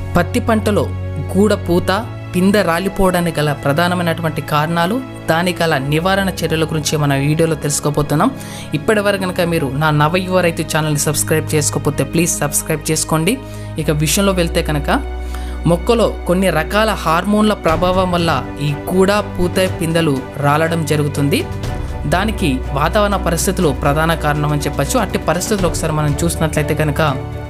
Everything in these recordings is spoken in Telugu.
పత్తి పంటలో గూడ పూత పిందె రాలిపోవడానికి గల ప్రధానమైనటువంటి కారణాలు దానికి గల నివారణ చర్యల గురించి మన వీడియోలో తెలుసుకోబోతున్నాం ఇప్పటి వరకు కనుక మీరు నా నవయువ రైతు ఛానల్ని సబ్స్క్రైబ్ చేసుకోకపోతే ప్లీజ్ సబ్స్క్రైబ్ చేసుకోండి ఇక విషయంలో వెళ్తే కనుక మొక్కలో కొన్ని రకాల హార్మోన్ల ప్రభావం వల్ల ఈ గూడ పూత పిందెలు రాలడం జరుగుతుంది దానికి వాతావరణ పరిస్థితులు ప్రధాన కారణం అని చెప్పచ్చు అట్టి పరిస్థితులు ఒకసారి మనం చూసినట్లయితే కనుక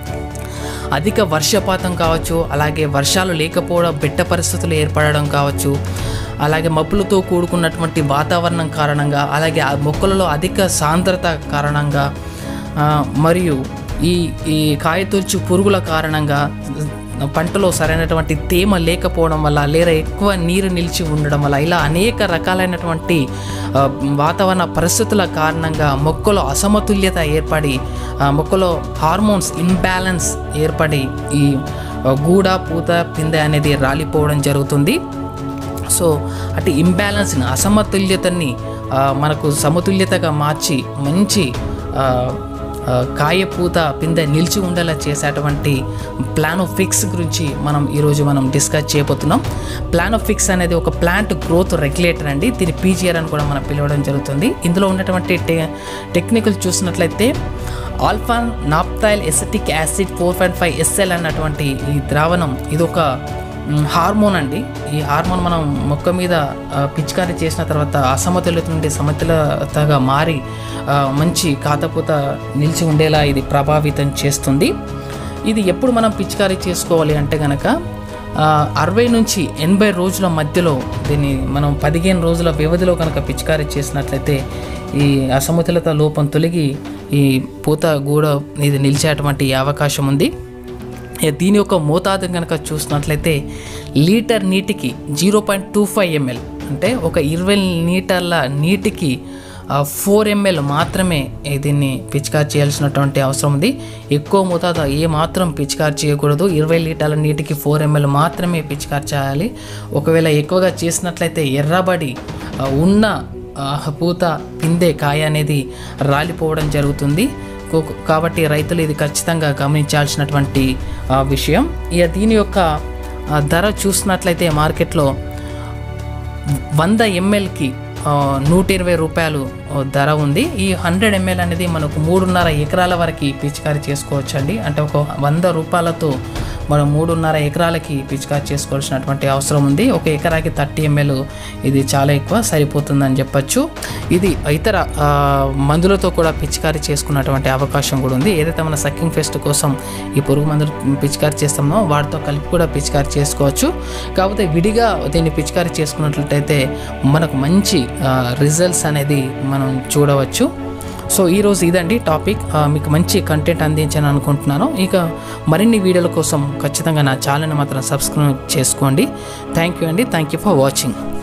అధిక వర్షపాతం కావచ్చు అలాగే వర్షాలు లేకపోవడం బిడ్డ పరిస్థితులు ఏర్పడడం కావచ్చు అలాగే మబ్బులతో కూడుకున్నటువంటి వాతావరణం కారణంగా అలాగే ఆ మొక్కలలో అధిక సాంద్రత కారణంగా ఆ, మరియు ఈ ఈ కాయతొచ్చు పురుగుల కారణంగా పంటలో సరైనటువంటి తేమ లేకపోవడం వల్ల లేదా ఎక్కువ నీరు నిలిచి ఉండడం వల్ల ఇలా అనేక రకాలైనటువంటి ఆ, వాతావరణ పరిస్థితుల కారణంగా మొక్కలో అసమతుల్యత ఏర్పడి ఆ, మొక్కలో హార్మోన్స్ ఇంబ్యాలెన్స్ ఏర్పడి ఈ ఆ, గూడ పూత పిందె అనేది రాలిపోవడం జరుగుతుంది సో అటు ఇంబ్యాలెన్స్ని అసమతుల్యతని ఆ, మనకు సమతుల్యతగా మార్చి మంచి ఆ, ఆ, కాయ పూత పిందె నిలిచి ఉండేలా చేసేటువంటి ప్లానోఫిక్స్ గురించి మనం ఈరోజు మనం డిస్కస్ చేయబోతున్నాం ప్లానోఫిక్స్ అనేది ఒక ప్లాంట్ గ్రోత్ రెగ్యులేటర్ అండి దీని పీజిఆర్ అని కూడా మనం పిలవడం జరుగుతుంది ఇందులో ఉన్నటువంటి టె టెక్నికల్ చూసినట్లయితే alpha naphthyl acetic acid four point five SL అన్నటువంటి ఈ ద్రావణం ఇది ఒక మ్, హార్మోన్ అండి ఈ హార్మోన్ మనం మొక్క మీద ఆ, పిచికారీ చేసిన తర్వాత అసమతుల్యత నుండి సమతుల్యతగా మారి ఆ, మంచి కాతపూత నిలిచి ఉండేలా ఇది ప్రభావితం చేస్తుంది ఇది ఎప్పుడు మనం పిచికారీ చేసుకోవాలి అంటే కనుక అరవై నుంచి ఎనభై రోజుల మధ్యలో దీన్ని మనం పదిహేను రోజుల వ్యవధిలో కనుక పిచికారీ చేసినట్లయితే ఈ అసమతులత లోపం తొలగి ఈ పూత గూడ ఇది నిలిచేటువంటి అవకాశం ఉంది ఇక దీని యొక్క మోతాదు కనుక చూసినట్లయితే లీటర్ నీటికి zero point two five ML అంటే ఒక ఇరవై లీటర్ల నీటికి ఫోర్ ఎంఎల్ మాత్రమే ఈ దీన్ని పిచికారి చేయాల్సినటువంటి అవసరం ఉంది ఎక్కువ మోతాదు ఏ మాత్రం పిచికారి చేయకూడదు ఇరవై లీటర్ల నీటికి ఫోర్ ఎంఎల్ మాత్రమే పిచికారి చేయాలి ఒకవేళ ఎక్కువగా చేసినట్లయితే ఎర్రబడి ఆ, ఉన్న ఆ, పూత పిందె కాయ అనేది రాలిపోవడం జరుగుతుంది కో- కాబట్టి రైతులు ఇది ఖచ్చితంగా గమనించాల్సినటువంటి ఆ, విషయం ఇక దీని యొక్క ఆ, ధర చూసినట్లయితే మార్కెట్లో వంద ఎంఎల్కి నూట ఇరవై రూపాయలు ఆ, ధర ఉంది ఈ హండ్రెడ్ ఎంఎల్ అనేది మనకు మూడున్నర ఎకరాల వరకు పిచికారీ చేసుకోవచ్చు అండి అంటే ఒక వంద రూపాయలతో మనం మూడున్నర ఎకరాలకి పిచికారీ చేసుకోవాల్సినటువంటి అవసరం ఉంది ఒక ఎకరాకి థర్టీ ఎంఎల్ ఇది చాలా ఎక్కువ సరిపోతుందని చెప్పచ్చు ఇది ఇతర ఆ, మందులతో కూడా పిచికారీ చేసుకున్నటువంటి అవకాశం కూడా ఉంది ఏదైతే మన సక్కింగ్ ఫెస్ట్ కోసం ఈ పురుగు మందులు పిచికారీ చేస్తామో వాటితో కలిపి కూడా పిచికారీ చేసుకోవచ్చు కాకపోతే విడిగా దీన్ని పిచికారీ చేసుకున్నట్లయితే మనకు మంచి రిజల్ట్స్ అనేది మనం చూడవచ్చు సో ఈరోజు ఇదండి టాపిక్ ఆ, మీకు మంచి కంటెంట్ అందించాను అనుకుంటున్నాను ఇక మరిన్ని వీడియోల కోసం ఖచ్చితంగా నా ఛానల్ని మాత్రం సబ్స్క్రైబ్ చేసుకోండి థ్యాంక్ యూ అండి థ్యాంక్ యూ ఫర్ వాచింగ్